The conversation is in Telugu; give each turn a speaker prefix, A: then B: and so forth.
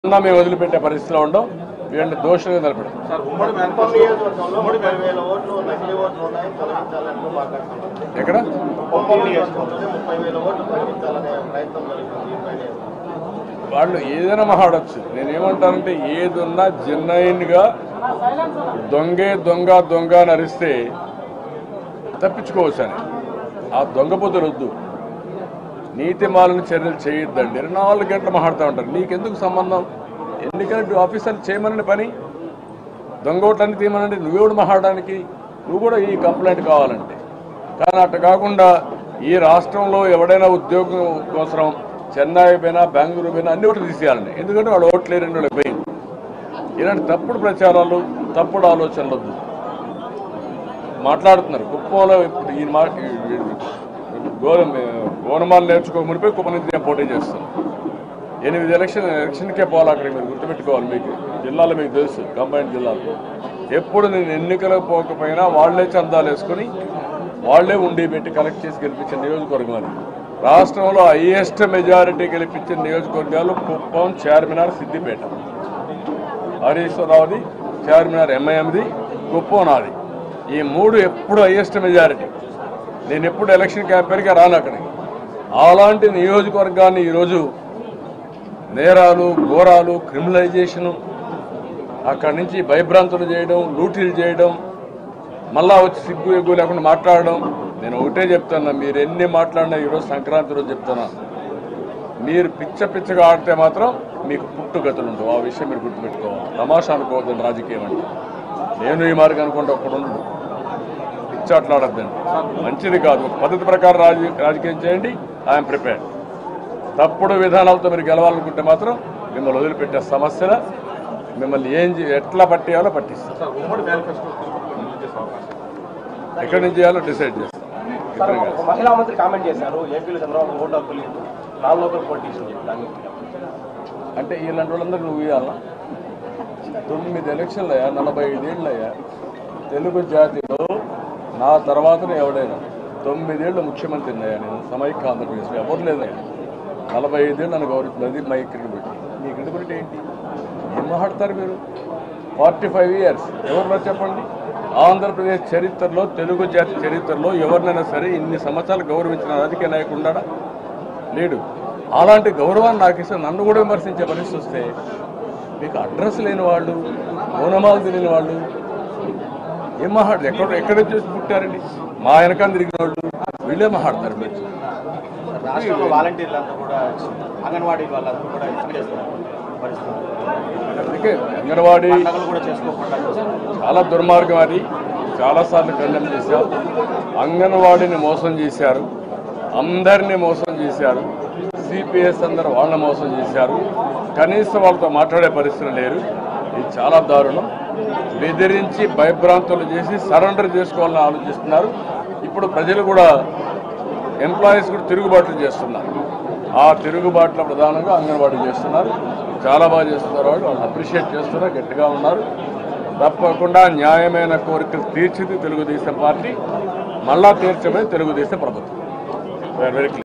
A: అన్నా మేము వదిలిపెట్టే పరిస్థితిలో ఉండం వీళ్ళని దోషంగా నిలబెడతాం
B: సార్ ఉమ్మడి
C: కుప్పం
B: మేనిఫెస్టో
C: నియోజకవర్గంలో ముప్పై వేల ఓట్లు నకిలీ ఓట్లు ఉన్నాయి తొలగించాలంటూ మాట్లాడుతున్నారు
A: ఎక్కడ
C: కుప్పం నియోజకవర్గంలో ముప్పై వేల ఓట్లు తొలగించాలనే ప్రయత్నం జరుగుతుంది పైన
A: వాళ్ళు ఏదైనా మాట్లాడచ్చు నేనేమంటానంటే ఏదున్నా జెన్యున్గా దొంగే దొంగ దొంగ అని అరిస్తే తప్పించుకోవచ్చు అని ఆ దొంగ బుద్ధులు వద్దు నీతి మాలిన చర్యలు చేయొద్దండి ఇరవై నాలుగు గంటలు మాట్లాడుతూ ఉంటారు నీకెందుకు సంబంధం ఎన్నికల ఆఫీసర్లు చేయమని పని దొంగ ఓట్లన్నీ తీయమనండి నువ్వెవడు మాట్లాడడానికి నువ్వు కూడా ఈ కంప్లైంట్ కావాలంటే కానీ అట్ట కాకుండా ఈ రాష్ట్రంలో ఎవడైనా ఉద్యోగం కోసం చెన్నై పోయినా బెంగళూరు పోయినా అన్ని ఓట్లు తీసేయాలండి ఎందుకంటే వాళ్ళు ఓట్లు లేని వాళ్ళు పోయింది ఇలాంటి తప్పుడు ప్రచారాలు తప్పుడు ఆలోచనలు వద్దు మాట్లాడుతున్నారు కుప్పంలో ఇప్పుడు ఈ మాట గోధుమ గోనమాలు నేర్చుకో మునిపోయి కుప్పం నుంచి నేను పోటీ చేస్తాను ఎనిమిది ఎలక్షన్ ఎలక్షన్కే పోవాలి అక్కడ మీరు గుర్తుపెట్టుకోవాలి మీకు జిల్లాలో మీకు తెలుసు కంబైన్ జిల్లాలో ఎప్పుడు నేను ఎన్నికలకు పోకపోయినా వాళ్ళే చందాలు వేసుకొని వాళ్ళే ఉండి పెట్టి కలెక్ట్ చేసి గెలిపించిన నియోజకవర్గం అది రాష్ట్రంలో హైయెస్ట్ మెజారిటీ గెలిపించిన నియోజకవర్గాలు కుప్పం చార్మినార్ సిద్దిపేట హరీశ్వరరావుది చార్మినార్ ఎంఐఎంది కుప్పం నాది ఈ మూడు ఎప్పుడు హైయెస్ట్ మెజారిటీ నేను ఎప్పుడు ఎలక్షన్ క్యాంపెయిన్గా రాను అక్కడికి అలాంటి నియోజకవర్గాన్ని ఈరోజు నేరాలు ఘోరాలు క్రిమినలైజేషను అక్కడి నుంచి భయభ్రాంతులు చేయడం లూటీలు చేయడం మళ్ళా వచ్చి సిగ్గు ఎగ్గు లేకుండా మాట్లాడడం నేను ఒకటే చెప్తున్నా మీరు ఎన్ని మాట్లాడినా ఈరోజు సంక్రాంతి రోజు చెప్తున్నా మీరు పిచ్చ పిచ్చగా ఆడితే మాత్రం మీకు పుట్టుగతులు ఉండవు ఆ విషయం మీరు గుర్తుపెట్టుకోవాలి తమాషా అనుకోవద్దండి రాజకీయం అంటే నేను ఈ మార్గం అనుకుంటే ఒక్కడు ఉండడు పిచ్చాట్లాడద్దండి మంచిది కాదు ఒక పద్ధతి ప్రకారం రాజ రాజకీయం చేయండి ఐఎమ్ ప్రిపేర్డ్ తప్పుడు విధానాలతో మీరు గెలవాలనుకుంటే మాత్రం మిమ్మల్ని వదిలిపెట్టే సమస్యల మిమ్మల్ని ఏం చే- ఎట్లా పట్టేయాలో పట్టిస్తాం
B: సార్ ఉమ్మడి మేనిఫెస్టో రిలీజ్ చేసే అవకాశం
A: ఎక్కడి నుంచి చేయాలో డిసైడ్ చేస్తాం
D: సార్
A: ఇద్దరం
D: ఒక
A: కలిసి.
D: మహిళా మంత్రి కామెంట్ చేశారు ఏపీలో చంద్రబాబు ఓటు హక్కు లేదు నాన్ లోకల్ పొలిటీషియన్ దాన్ని
A: అంటే ఇలాంటి వాళ్ళందరూ నువ్వు ఇవ్వాలా తొమ్మిది ఎలక్షన్లు అయ్యా నలభై ఐదేళ్ళు అయ్యా తెలుగు జాతిలో నా తర్వాతనే ఎవడైనా తొమ్మిదేళ్ళు ముఖ్యమంత్రిని అయ్యా నేను సమైక్య ఆంధ్రప్రదేశ్లో ఎవరు లేదయ్యా నలభై ఐదేళ్ళు నన్ను గౌరవిస్తున్నది మై క్రెడిబిలిటీ మీ క్రెడిబిలిటీ ఏంటి ఏం మాట్లాడతారు మీరు ఫార్టీ ఫైవ్ ఇయర్స్ ఎవరు చెప్పండి ఆంధ్రప్రదేశ్ చరిత్రలో తెలుగు జాతి చరిత్రలో ఎవరినైనా సరే ఇన్ని సంవత్సరాలు గౌరవించిన రాజకీయ నాయకుడు ఉన్నాడా లేడు అలాంటి గౌరవాన్ని నాకు ఇస్తే నన్ను కూడా విమర్శించే పరిస్థితి వస్తే మీకు అడ్రస్ లేని వాళ్ళు మౌనమాలు తెలియని వాళ్ళు ఏం మాట్లాడదు ఎక్కడ ఎక్కడ చూసి పుట్టారండి మా వెనకాల తిరిగిన వాళ్ళు వీళ్ళే మాట్లాడతారు మీరు
C: రాష్ట్రంలో వాలంటీర్లు అంతా కూడా అంగన్వాడీ వాళ్ళందరూ కూడా ఇచ్చి చేస్తున్నారు పరిస్థితి
A: అందుకే అంగన్వాడీ
C: పండగలు కూడా చేసుకోకుండా
A: చాలా దుర్మార్గం అది చాలాసార్లు ఖండం చేశాం అంగన్వాడీని మోసం చేశారు అందరినీ మోసం చేశారు సిపిఎస్ అందరు వాళ్ళని మోసం చేశారు కనీసం వాళ్ళతో మాట్లాడే పరిస్థితులు లేరు ఇది చాలా దారుణం బెదిరించి భయభ్రాంతులు చేసి సరెండర్ చేసుకోవాలని ఆలోచిస్తున్నారు ఇప్పుడు ప్రజలు కూడా ఎంప్లాయీస్ కూడా తిరుగుబాట్లు చేస్తున్నారు ఆ తిరుగుబాట్ల ప్రధానంగా అంగన్వాడీ చేస్తున్నారు చాలా బాగా చేస్తున్నారు వాళ్ళు వాళ్ళు అప్రిషియేట్ చేస్తున్నారు గట్టిగా ఉన్నారు తప్పకుండా న్యాయమైన కోరికలు తీర్చింది తెలుగుదేశం పార్టీ మళ్ళా తీర్చమే తెలుగుదేశం ప్రభుత్వం వెరీ క్లియర్